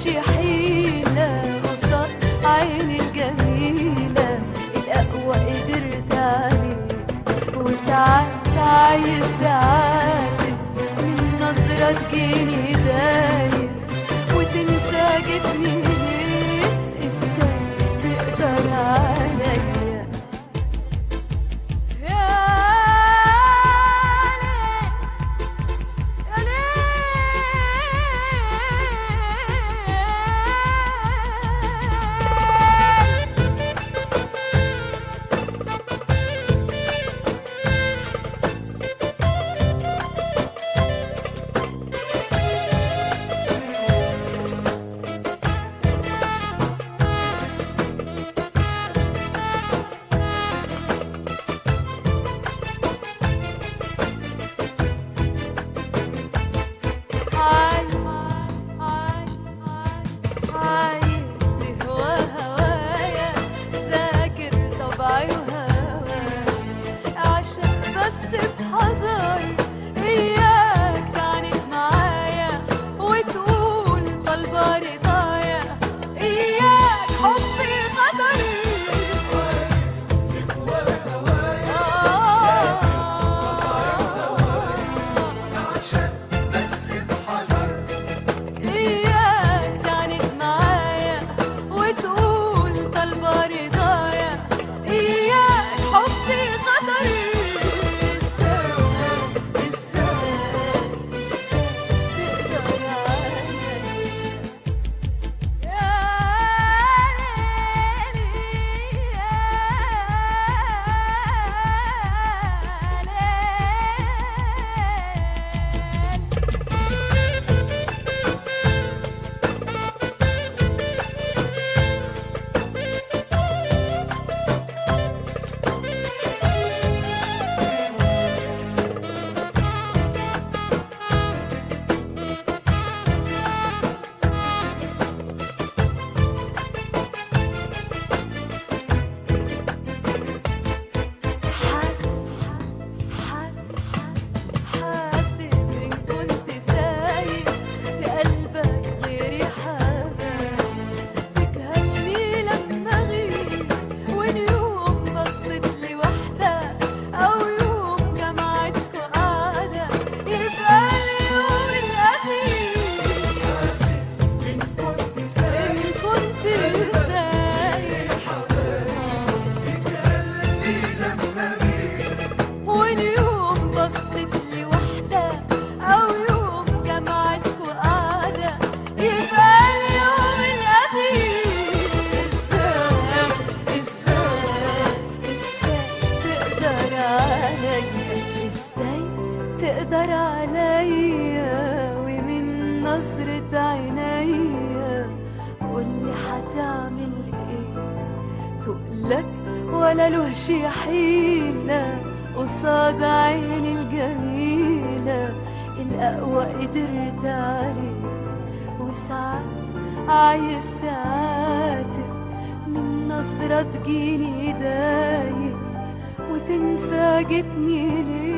ملهش حيلة قصاد عيني الجميلة الأقوى قدرت عليه وساعات عايز تعاتب من نظرة تجيني دايب وتنسى جبني ليه ازاي تقدر عليا يا ليل يا ليل عايز عايز تهوى هوايا ذاكر طبعي وهوايا عشان بس بحذر إياك تعاند معايا وتقول طالبة رضايا إياك حبي غدر إياك تعاند معايا وتقول طالبة رضايا إياك حبي غدر إزاي إزاي تقدر عليا يا ليلي يا ليل حاسب حاسب حاسب إن كنت سايب لقلبك غيري حاجة تجهلني لما أغيب واليوم بصيت لوحدة أو يوم جمعتكوا قعدة يبقى اليوم الأخير إن كنت سايب واليوم بصيت لي وحدة أو يوم جمعتكوا قعدة يبقى اليوم الأخير إزاي إزاي إزاي تقدر عليا إزاي تقدر عليا ومن نظرة عينيا قولي هتعمل إيه تقلك ولا لهش حيلة قصاد عيني الجميلة الأقوى قدرت عليه وساعات عايز تعاتب من نظرة تجيني دايب وتنسى جتني ليه